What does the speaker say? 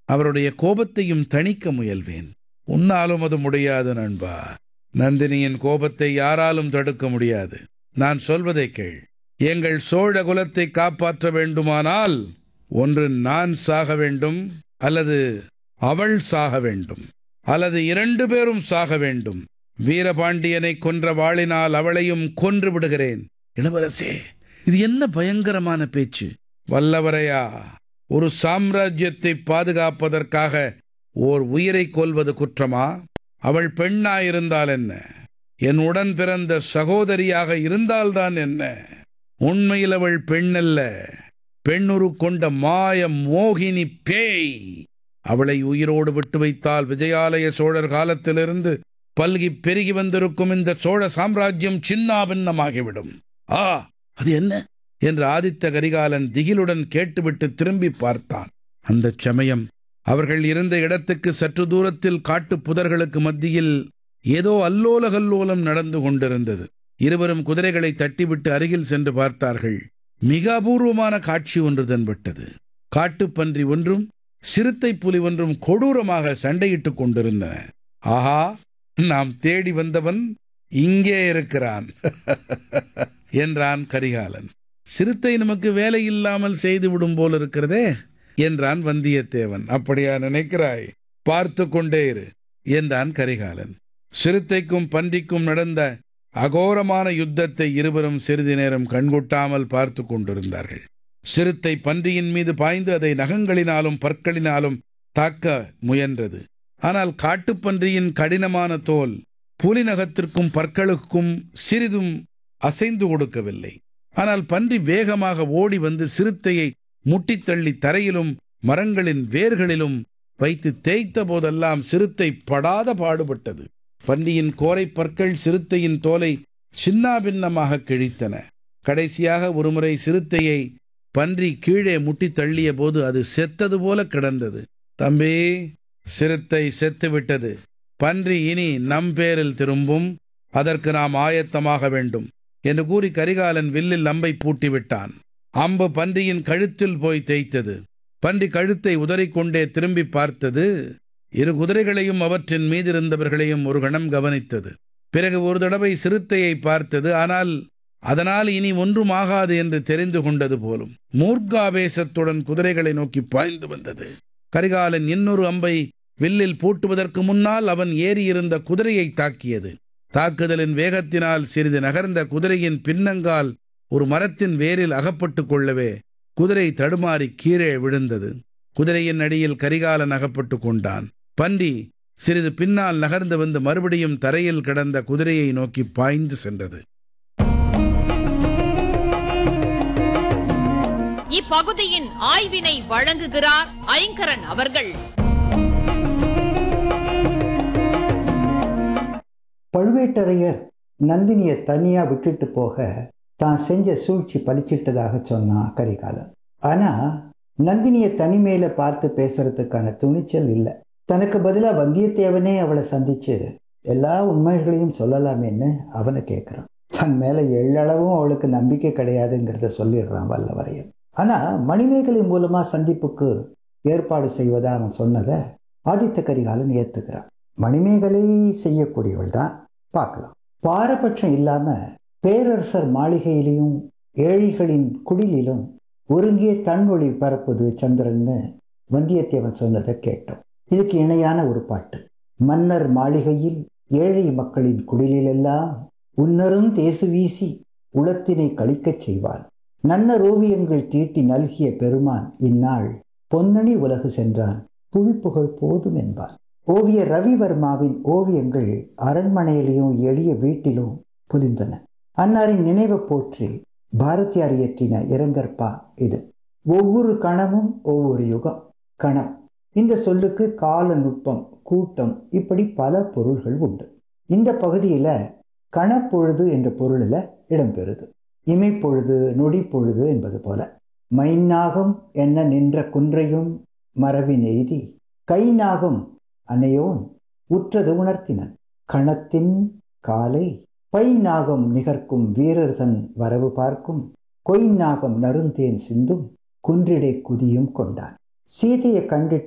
அவருடைய கோபத்தையும் தணிக்க முயல்வேன் உன்னாலும் அது முடியாது நண்பா நந்தினியின் கோபத்தை யாராலும் தடுக்க முடியாது நான் சொல்வதை கேள் எங்கள் சோழ குலத்தை காப்பாற்ற வேண்டுமானால் ஒன்று நான் சாக வேண்டும் அல்லது அவள் சாக வேண்டும் அல்லது இரண்டு பேரும் சாக வேண்டும் வீரபாண்டியனை கொன்ற வாளினால் அவளையும் கொன்று விடுகிறேன் இளவரசே இது என்ன பயங்கரமான பேச்சு வல்லவரையா ஒரு சாம்ராஜ்யத்தை பாதுகாப்பதற்காக ஓர் உயிரை கொல்வது குற்றமா அவள் பெண்ணாயிருந்தால் என்ன என் உடன் பிறந்த சகோதரியாக இருந்தால்தான் என்ன உண்மையில் அவள் பெண்ணல்ல பெண்ணுரு கொண்ட மாய மோகினி பேய் அவளை உயிரோடு விட்டு வைத்தால் விஜயாலய சோழர் காலத்திலிருந்து பல்கி பெருகி வந்திருக்கும் இந்த சோழ சாம்ராஜ்யம் சின்னாபின்னமாகிவிடும் ஆ அது என்ன என்று ஆதித்த கரிகாலன் திகிலுடன் கேட்டுவிட்டு திரும்பி பார்த்தான் அந்தச் சமயம் அவர்கள் இருந்த இடத்துக்கு சற்று தூரத்தில் காட்டுப் புதர்களுக்கு மத்தியில் ஏதோ அல்லோல கல்லோலம் நடந்து கொண்டிருந்தது இருவரும் குதிரைகளை தட்டிவிட்டு அருகில் சென்று பார்த்தார்கள் மிக அபூர்வமான காட்சி ஒன்று தென்பட்டது காட்டுப்பன்றி ஒன்றும் சிறுத்தை புலி ஒன்றும் கொடூரமாக சண்டையிட்டுக் கொண்டிருந்தன ஆஹா நாம் தேடி வந்தவன் இங்கே இருக்கிறான் என்றான் கரிகாலன் சிறுத்தை நமக்கு வேலை இல்லாமல் செய்து விடும் போல் இருக்கிறதே என்றான் வந்தியத்தேவன் அப்படியா நினைக்கிறாய் பார்த்து கொண்டே இரு என்றான் கரிகாலன் சிறுத்தைக்கும் பன்றிக்கும் நடந்த அகோரமான யுத்தத்தை இருவரும் சிறிது நேரம் கண்கொட்டாமல் பார்த்து கொண்டிருந்தார்கள் சிறுத்தை பன்றியின் மீது பாய்ந்து அதை நகங்களினாலும் பற்களினாலும் தாக்க முயன்றது ஆனால் காட்டுப்பன்றியின் கடினமான தோல் புலி நகத்திற்கும் பற்களுக்கும் சிறிதும் அசைந்து கொடுக்கவில்லை ஆனால் பன்றி வேகமாக ஓடி வந்து சிறுத்தையை முட்டித்தள்ளி தரையிலும் மரங்களின் வேர்களிலும் வைத்து தேய்த்த போதெல்லாம் சிறுத்தை படாத பாடுபட்டது பன்றியின் கோரை பற்கள் சிறுத்தையின் தோலை சின்னாபின்னமாக கிழித்தன கடைசியாக ஒருமுறை சிறுத்தையை பன்றி கீழே முட்டி தள்ளிய போது அது செத்தது போல கிடந்தது தம்பி சிறுத்தை செத்து விட்டது பன்றி இனி நம் பேரில் திரும்பும் அதற்கு நாம் ஆயத்தமாக வேண்டும் என்று கூறி கரிகாலன் வில்லில் அம்பை பூட்டிவிட்டான் அம்பு பன்றியின் கழுத்தில் போய் தேய்த்தது பன்றி கழுத்தை உதறிக்கொண்டே திரும்பி பார்த்தது இரு குதிரைகளையும் அவற்றின் மீதிருந்தவர்களையும் ஒரு கணம் கவனித்தது பிறகு ஒரு தடவை சிறுத்தையை பார்த்தது ஆனால் அதனால் இனி ஒன்றும் ஆகாது என்று தெரிந்து கொண்டது போலும் மூர்க்காவேசத்துடன் குதிரைகளை நோக்கி பாய்ந்து வந்தது கரிகாலன் இன்னொரு அம்பை வில்லில் பூட்டுவதற்கு முன்னால் அவன் ஏறியிருந்த குதிரையை தாக்கியது தாக்குதலின் வேகத்தினால் சிறிது நகர்ந்த குதிரையின் பின்னங்கால் ஒரு மரத்தின் வேரில் அகப்பட்டு கொள்ளவே குதிரை தடுமாறி கீழே விழுந்தது குதிரையின் அடியில் கரிகாலன் அகப்பட்டு கொண்டான் பன்றி சிறிது பின்னால் நகர்ந்து வந்து மறுபடியும் தரையில் கிடந்த குதிரையை நோக்கி பாய்ந்து சென்றது இப்பகுதியின் ஆய்வினை வழங்குகிறார் ஐங்கரன் அவர்கள் பழுவேட்டரையர் நந்தினியை தனியா விட்டுட்டு போக தான் செஞ்ச சூழ்ச்சி பலிச்சிட்டதாக சொன்னான் கரிகாலன் ஆனா நந்தினியை தனிமையில பார்த்து பேசுறதுக்கான துணிச்சல் இல்லை தனக்கு பதிலா வந்தியத்தேவனே அவளை சந்திச்சு எல்லா உண்மைகளையும் சொல்லலாமேன்னு அவனை கேட்குறான் தன் மேல எள்ளளவும் அவளுக்கு நம்பிக்கை கிடையாதுங்கிறத சொல்லிடுறான் வல்லவரையன் ஆனா மணிமேகலை மூலமா சந்திப்புக்கு ஏற்பாடு செய்வதா அவன் சொன்னதை ஆதித்த கரிகாலன் ஏத்துக்கிறான் மணிமேகலை செய்யக்கூடியவள் தான் பார்க்கலாம் பாரபட்சம் இல்லாம பேரரசர் மாளிகையிலையும் ஏழைகளின் குடிலிலும் ஒருங்கே தன்னொளி பரப்புது சந்திரன்னு வந்தியத்தேவன் சொன்னதை கேட்டோம் இதுக்கு இணையான ஒரு பாட்டு மன்னர் மாளிகையில் ஏழை மக்களின் குடிலெல்லாம் உன்னரும் தேசு வீசி உளத்தினை கழிக்கச் செய்வான் நன்னர் ஓவியங்கள் தீட்டி நல்கிய பெருமான் இந்நாள் பொன்னணி உலகு சென்றான் புவிப்புகழ் போதும் என்பான் ஓவியர் ரவிவர்மாவின் ஓவியங்கள் அரண்மனையிலும் எளிய வீட்டிலும் புலிந்தன அன்னாரின் நினைவை போற்றி பாரதியார் இயற்றின இரங்கற்பா இது ஒவ்வொரு கணமும் ஒவ்வொரு யுகம் கணம் இந்த சொல்லுக்கு கால நுட்பம் கூட்டம் இப்படி பல பொருள்கள் உண்டு இந்த பகுதியில் கணப்பொழுது என்ற பொருளில் இடம்பெறுது இமைப்பொழுது நொடிப்பொழுது என்பது போல மைநாகம் என்ன நின்ற குன்றையும் மரபின் எய்தி கை நாகம் அன்னையோன் உற்றது உணர்த்தினன் கணத்தின் காலை பை நாகம் நிகர்க்கும் வீரர்தன் வரவு பார்க்கும் கொய் நாகம் நருந்தேன் சிந்தும் குன்றிடை குதியும் கொண்டான் சீதையை கண்டிட்டு